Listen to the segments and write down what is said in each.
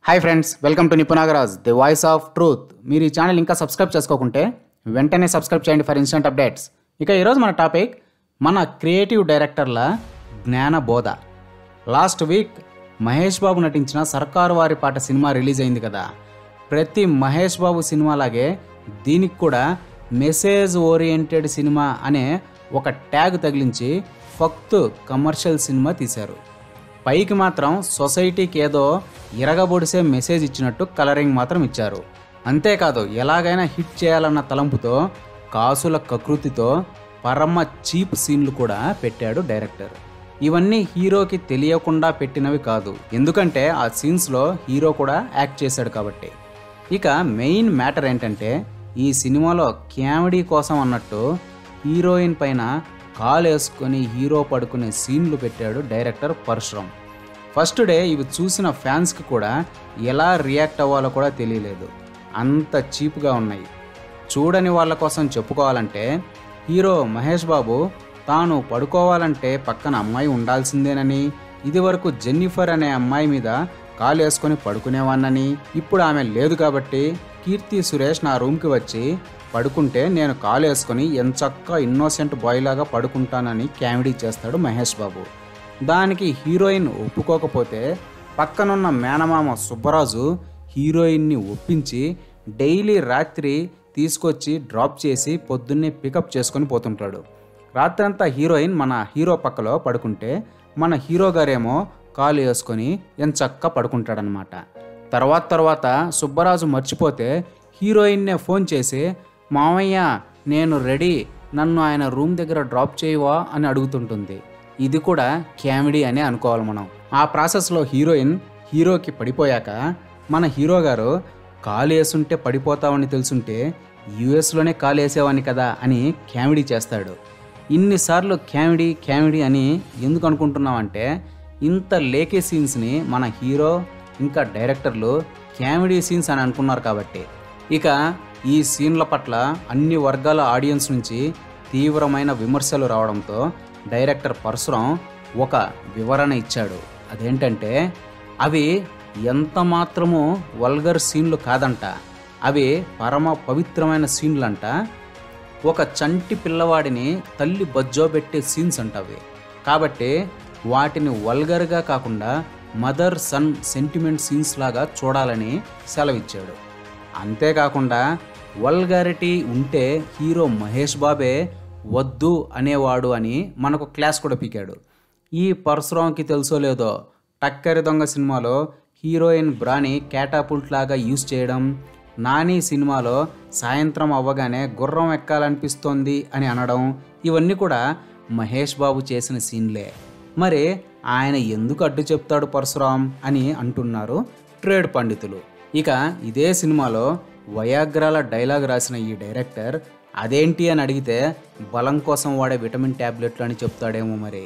Hi friends welcome to Nipunagaraj the voice of truth మీరు ఈ channel ఇంకా సబ్స్క్రైబ్ చేసుకోకుంటే వెంటనే సబ్స్క్రైబ్ చేయండి ఫర్ ఇన్స్టెంట్ అప్డేట్స్ ఇక ఈరోజు మన టాపిక్ మన క్రియేటివ్ డైరెక్టర్ల జ్ఞాన బోధ లాస్ట్ వీక్ మహేష్ బాబు నటించిన సర్కారు వారి పాట సినిమా రిలీజ్ అయింది కదా ప్రతి మహేష్ బాబు సినిమాలాగే దీనికి కూడా మెసేజ్ ఓరియంటెడ్ సినిమా అనే ఒక ట్యాగ్ తగిలించి ఫక్తు కమర్షియల్ సినిమా తీశారు పైకి మాత్రం సొసైటీకి ఏదో ఇరగబొడిసే మెసేజ్ ఇచ్చినట్టు కలరింగ్ మాత్రం ఇచ్చారు అంతేకాదు ఎలాగైనా హిట్ చేయాలన్న తలంపుతో కాసుల కకృతితో పరమ చీప్ సీన్లు కూడా పెట్టాడు డైరెక్టర్ ఇవన్నీ హీరోకి తెలియకుండా పెట్టినవి కాదు ఎందుకంటే ఆ సీన్స్లో హీరో కూడా యాక్ట్ చేశాడు కాబట్టి ఇక మెయిన్ మ్యాటర్ ఏంటంటే ఈ సినిమాలో కామెడీ కోసం అన్నట్టు హీరోయిన్ పైన కాలు వేసుకొని హీరో పడుకునే సీన్లు పెట్టాడు డైరెక్టర్ పరశురామ్ ఫస్ట్ డే ఇవి చూసిన ఫ్యాన్స్కి కూడా ఎలా రియాక్ట్ అవ్వాలో కూడా తెలియలేదు అంత చీప్గా ఉన్నాయి చూడని వాళ్ళ కోసం చెప్పుకోవాలంటే హీరో మహేష్ బాబు తాను పడుకోవాలంటే పక్కన అమ్మాయి ఉండాల్సిందేనని ఇదివరకు జెన్నిఫర్ అనే అమ్మాయి మీద కాలు వేసుకొని పడుకునేవాన్నని ఇప్పుడు ఆమె లేదు కాబట్టి కీర్తి సురేష్ నా రూమ్కి వచ్చి పడుకుంటే నేను కాలు వేసుకొని ఎంచక్క ఇన్నోసెంట్ బాయ్ లాగా పడుకుంటానని కామెడీ చేస్తాడు మహేష్ బాబు దానికి హీరోయిన్ ఒప్పుకోకపోతే పక్కనున్న మేనమామ సుబ్బరాజు హీరోయిన్ని ఒప్పించి డైలీ రాత్రి తీసుకొచ్చి డ్రాప్ చేసి పొద్దున్నే పికప్ చేసుకొని పోతుంటాడు రాత్రంతా హీరోయిన్ మన హీరో పక్కలో పడుకుంటే మన హీరో గారేమో కాలు వేసుకొని ఎంచక్క పడుకుంటాడనమాట తర్వాత తర్వాత సుబ్బరాజు మర్చిపోతే హీరోయిన్నే ఫోన్ చేసి మామయ్య నేను రెడీ నన్ను ఆయన రూమ్ దగ్గర డ్రాప్ చేయవా అని అడుగుతుంటుంది ఇది కూడా కామెడీ అనే అనుకోవాలి మనం ఆ ప్రాసెస్లో హీరోయిన్ హీరోకి పడిపోయాక మన హీరో గారు కాలు వేసుంటే పడిపోతావని తెలుసుంటే యూఎస్లోనే కాలు వేసేవాడిని కదా అని కామెడీ చేస్తాడు ఇన్నిసార్లు కామెడీ కామెడీ అని ఎందుకు అనుకుంటున్నామంటే ఇంత లేకే సీన్స్ని మన హీరో ఇంకా డైరెక్టర్లు కామెడీ సీన్స్ అని అనుకున్నారు కాబట్టి ఇక ఈ సీన్ల పట్ల అన్ని వర్గాల ఆడియన్స్ నుంచి తీవ్రమైన విమర్శలు రావడంతో డైరెక్టర్ పరశురాం ఒక వివరణ ఇచ్చాడు అదేంటంటే అవి ఎంత మాత్రము వల్గర్ సీన్లు కాదంట అవి పరమ పవిత్రమైన సీన్లంట ఒక చంటి పిల్లవాడిని తల్లి బజ్జోబెట్టే సీన్స్ అంటవి కాబట్టి వాటిని వల్గర్గా కాకుండా మదర్ సన్ సెంటిమెంట్ సీన్స్ లాగా చూడాలని సెలవిచ్చాడు అంతేకాకుండా వల్గారిటీ ఉంటే హీరో మహేష్ బాబే వద్దు అనేవాడు అని మనకు క్లాస్ కూడా పీకాడు ఈ పరశురాంకి తెలుసో లేదో టక్కరి దొంగ సినిమాలో హీరోయిన్ బ్రాని క్యాటాపుల్ట్ లాగా యూజ్ చేయడం నాని సినిమాలో సాయంత్రం అవ్వగానే గుర్రం ఎక్కాలనిపిస్తోంది అని అనడం ఇవన్నీ కూడా మహేష్ బాబు చేసిన సీన్లే మరి ఆయన ఎందుకు అడ్డు చెప్తాడు పరశురాం అని అంటున్నారు ట్రేడ్ పండితులు ఇక ఇదే సినిమాలో వయాగ్రాల డైలాగ్ రాసిన ఈ డైరెక్టర్ అదేంటి అని అడిగితే బలం కోసం వాడే విటమిన్ ట్యాబ్లెట్లు అని చెప్తాడేమో మరి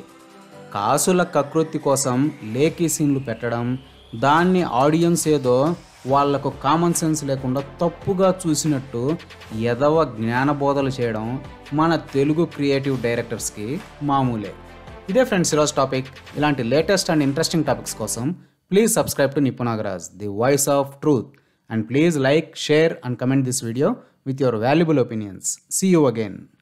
కాసుల కకృతి కోసం లేకీ సీన్లు పెట్టడం దాన్ని ఆడియన్స్ ఏదో వాళ్లకు కామన్ సెన్స్ లేకుండా తప్పుగా చూసినట్టు ఎదవ జ్ఞానబోధలు చేయడం మన తెలుగు క్రియేటివ్ డైరెక్టర్స్కి మామూలే ఇదే ఫ్రెండ్స్ ఈరోజు టాపిక్ ఇలాంటి లేటెస్ట్ అండ్ ఇంట్రెస్టింగ్ టాపిక్స్ కోసం please subscribe to Nipunagaraj the voice of truth and please like share and comment this video with your valuable opinions. See you again.